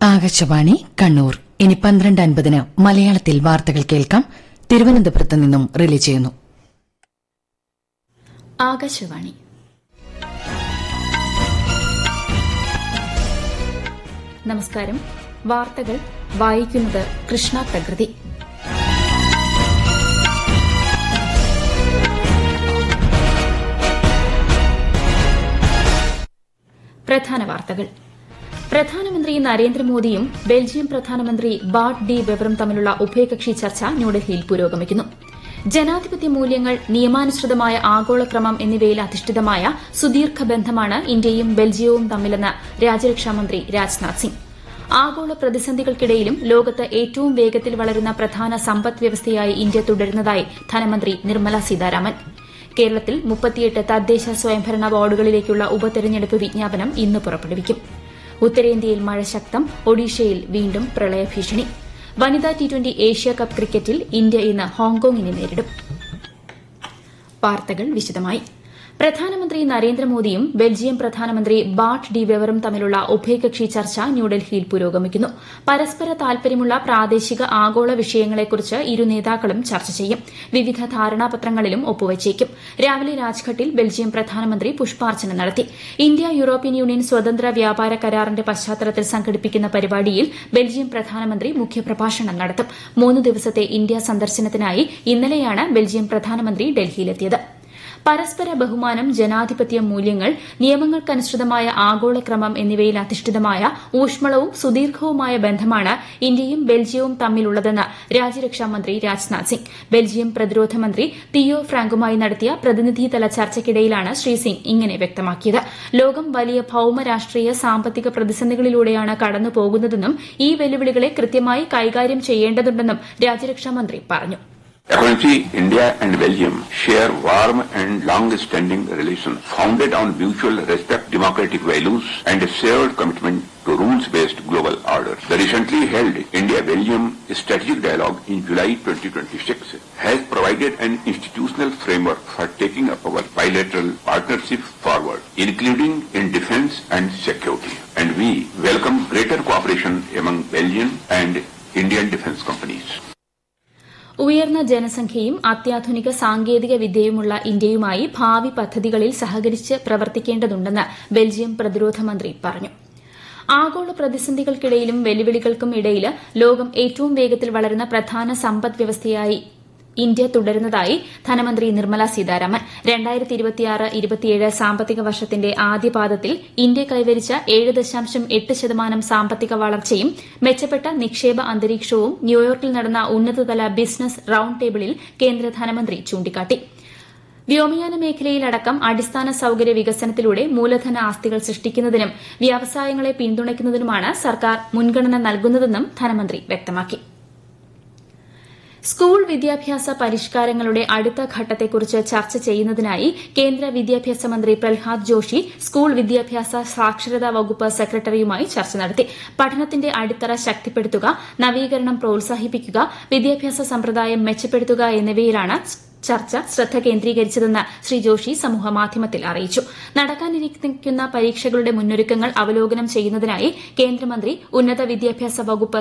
ആകാശവാണി കണ്ണൂർ ഇനി പന്ത്രണ്ട് അൻപതിന് മലയാളത്തിൽ വാർത്തകൾ കേൾക്കാം തിരുവനന്തപുരത്ത് നിന്നും റിലേ ചെയ്യുന്നു ആകാശവാണി നമസ്കാരം വാർത്തകൾ വായിക്കുന്നത് കൃഷ്ണ പ്രകൃതി പ്രധാന വാർത്തകൾ പ്രധാനമന്ത്രി നരേന്ദ്രമോദിയും ബെൽജിയം പ്രധാനമന്ത്രി ബാർട്ട് ഡി വെബറും തമ്മിലുള്ള ഉഭയകക്ഷി ചർച്ച ന്യൂഡൽഹിയിൽ പുരോഗമിക്കുന്നു ജനാധിപത്യ മൂല്യങ്ങൾ നിയമാനുസൃതമായ ആഗോളക്രമം എന്നിവയിൽ അധിഷ്ഠിതമായ സുദീർഘ ബന്ധമാണ് ഇന്ത്യയും ബെൽജിയവും തമ്മിലെന്ന് രാജ്യരക്ഷാമന്ത്രി രാജ്നാഥ് സിംഗ് ആഗോള പ്രതിസന്ധികൾക്കിടയിലും ലോകത്ത് ഏറ്റവും വേഗത്തിൽ വളരുന്ന പ്രധാന സമ്പദ് വ്യവസ്ഥയായി ഇന്ത്യ തുടരുന്നതായി ധനമന്ത്രി നിർമ്മല സീതാരാമൻ കേരളത്തിൽ മുപ്പത്തിയെട്ട് തദ്ദേശ സ്വയംഭരണ വാർഡുകളിലേക്കുള്ള ഉപതെരഞ്ഞെടുപ്പ് വിജ്ഞാപനം ഇന്ന് പുറപ്പെടുവിക്കും ഉത്തരേന്ത്യയിൽ മഴ ശക്തം ഒഡീഷയിൽ വീണ്ടും പ്രളയഭീഷണി വനിതാ ടി ട്വന്റി ഏഷ്യ കപ്പ് ക്രിക്കറ്റിൽ ഇന്ത്യ ഇന്ന് ഹോങ്കോങ്ങിനെ നേരിടും വാർത്തകൾ വിശദമായി പ്രധാനമന്ത്രി നരേന്ദ്രമോദിയും ബെൽജിയം പ്രധാനമന്ത്രി ബാർട്ട് ഡി വെവറും തമ്മിലുള്ള ഉഭയകക്ഷി ചർച്ച ന്യൂഡൽഹിയിൽ പുരോഗമിക്കുന്നു പരസ്പര താൽപര്യമുള്ള പ്രാദേശിക ആഗോള വിഷയങ്ങളെക്കുറിച്ച് ഇരു നേതാക്കളും ചർച്ച ചെയ്യും വിവിധ ധാരണാപത്രങ്ങളിലും ഒപ്പുവച്ചേക്കും രാവിലെ രാജ്ഘട്ടിൽ ബെൽജിയം പ്രധാനമന്ത്രി പുഷ്പാർച്ചന നടത്തി ഇന്ത്യ യൂറോപ്യൻ യൂണിയൻ സ്വതന്ത്ര വ്യാപാര കരാറിന്റെ പശ്ചാത്തലത്തിൽ സംഘടിപ്പിക്കുന്ന പരിപാടിയിൽ ബെൽജിയം പ്രധാനമന്ത്രി മുഖ്യപ്രഭാഷണം നടത്തും മൂന്ന് ദിവസത്തെ ഇന്ത്യ സന്ദർശനത്തിനായി ഇന്നലെയാണ് ബെൽജിയം പ്രധാനമന്ത്രി ഡൽഹിയിലെത്തിയത് പരസ്പര ബഹുമാനം ജനാധിപത്യ മൂല്യങ്ങൾ നിയമങ്ങൾക്കനുസൃതമായ ആഗോളക്രമം എന്നിവയിൽ അധിഷ്ഠിതമായ ഊഷ്മളവും സുദീർഘവുമായ ബന്ധമാണ് ഇന്ത്യയും ബെൽജിയവും തമ്മിലുള്ളതെന്ന് രാജ്യരക്ഷാമന്ത്രി രാജ്നാഥ് സിംഗ് ബെൽജിയം പ്രതിരോധ മന്ത്രി തിയോ ഫ്രാങ്കുമായി നടത്തിയ പ്രതിനിധിതല ചർച്ചയ്ക്കിടയിലാണ് ശ്രീ സിംഗ് ഇങ്ങനെ വ്യക്തമാക്കിയത് ലോകം വലിയ ഭൌമ രാഷ്ട്രീയ സാമ്പത്തിക പ്രതിസന്ധികളിലൂടെയാണ് കടന്നുപോകുന്നതെന്നും ഈ വെല്ലുവിളികളെ കൃത്യമായി കൈകാര്യം ചെയ്യേണ്ടതുണ്ടെന്നും രാജ്യരക്ഷാമന്ത്രി പറഞ്ഞു Currently, India and Belgium share warm and long-standing relations founded on mutual respect, democratic values, and a shared commitment to rules-based global order. The recently held India-Belgium Strategic Dialogue in July 2026 has provided an institutional framework for taking up our bilateral partnership forward, including in defense and security. And we welcome greater cooperation among Belgian and Indian defense companies. ഉയർന്ന ജനസംഖ്യയും അത്യാധുനിക സാങ്കേതിക വിദ്യയുമുള്ള ഇന്ത്യയുമായി ഭാവി പദ്ധതികളിൽ സഹകരിച്ച് പ്രവർത്തിക്കേണ്ടതുണ്ടെന്ന് Belgium പ്രതിരോധ മന്ത്രി പറഞ്ഞു ആഗോള പ്രതിസന്ധികൾക്കിടയിലും വെല്ലുവിളികൾക്കും ഇടയിൽ ലോകം ഏറ്റവും വേഗത്തിൽ വളരുന്ന പ്രധാന സമ്പദ് വ്യവസ്ഥയായി ഇന്ത്യ തുടരുന്നതായി ധനമന്ത്രി നിർമ്മല സീതാരാമൻ രണ്ടായിരത്തി ഇരുപത്തിയാറ് ഇരുപത്തിയേഴ് സാമ്പത്തിക വർഷത്തിന്റെ ആദ്യപാദത്തിൽ ഇന്ത്യ കൈവരിച്ച ഏഴ് ദശാംശം എട്ട് ശതമാനം സാമ്പത്തിക വളർച്ചയും മെച്ചപ്പെട്ട നിക്ഷേപ അന്തരീക്ഷവും ന്യൂയോർക്കിൽ നടന്ന ഉന്നതതല ബിസിനസ് റൌണ്ട് ടേബിളിൽ കേന്ദ്ര ധനമന്ത്രി ചൂണ്ടിക്കാട്ടി വ്യോമയാന മേഖലയിലടക്കം അടിസ്ഥാന സൌകര്യ വികസനത്തിലൂടെ മൂലധന ആസ്തികൾ സൃഷ്ടിക്കുന്നതിനും വ്യവസായങ്ങളെ പിന്തുണയ്ക്കുന്നതിനുമാണ് സർക്കാർ മുൻഗണന നൽകുന്നതെന്നും ധനമന്ത്രി വ്യക്തമാക്കി സ്കൂൾ വിദ്യാഭ്യാസ പരിഷ്കാരങ്ങളുടെ അടുത്ത ഘട്ടത്തെക്കുറിച്ച് ചർച്ച ചെയ്യുന്നതിനായി കേന്ദ്ര വിദ്യാഭ്യാസ മന്ത്രി പ്രഹ്ലാദ് ജോഷി സ്കൂൾ വിദ്യാഭ്യാസ സാക്ഷരതാ വകുപ്പ് സെക്രട്ടറിയുമായി ചർച്ച നടത്തി പഠനത്തിന്റെ അടിത്തറ ശക്തിപ്പെടുത്തുക നവീകരണം പ്രോത്സാഹിപ്പിക്കുക വിദ്യാഭ്യാസ സമ്പ്രദായം മെച്ചപ്പെടുത്തുക എന്നിവയിലാണ് ചർച്ച ശ്രദ്ധ കേന്ദ്രീകരിച്ചതെന്ന് ശ്രീ ജോഷി സമൂഹമാധ്യമത്തിൽ അറിയിച്ചു നടക്കാനിരിക്കുന്ന പരീക്ഷകളുടെ മുന്നൊരുക്കങ്ങൾ അവലോകനം ചെയ്യുന്നതിനായി കേന്ദ്രമന്ത്രി ഉന്നത വിദ്യാഭ്യാസ വകുപ്പ്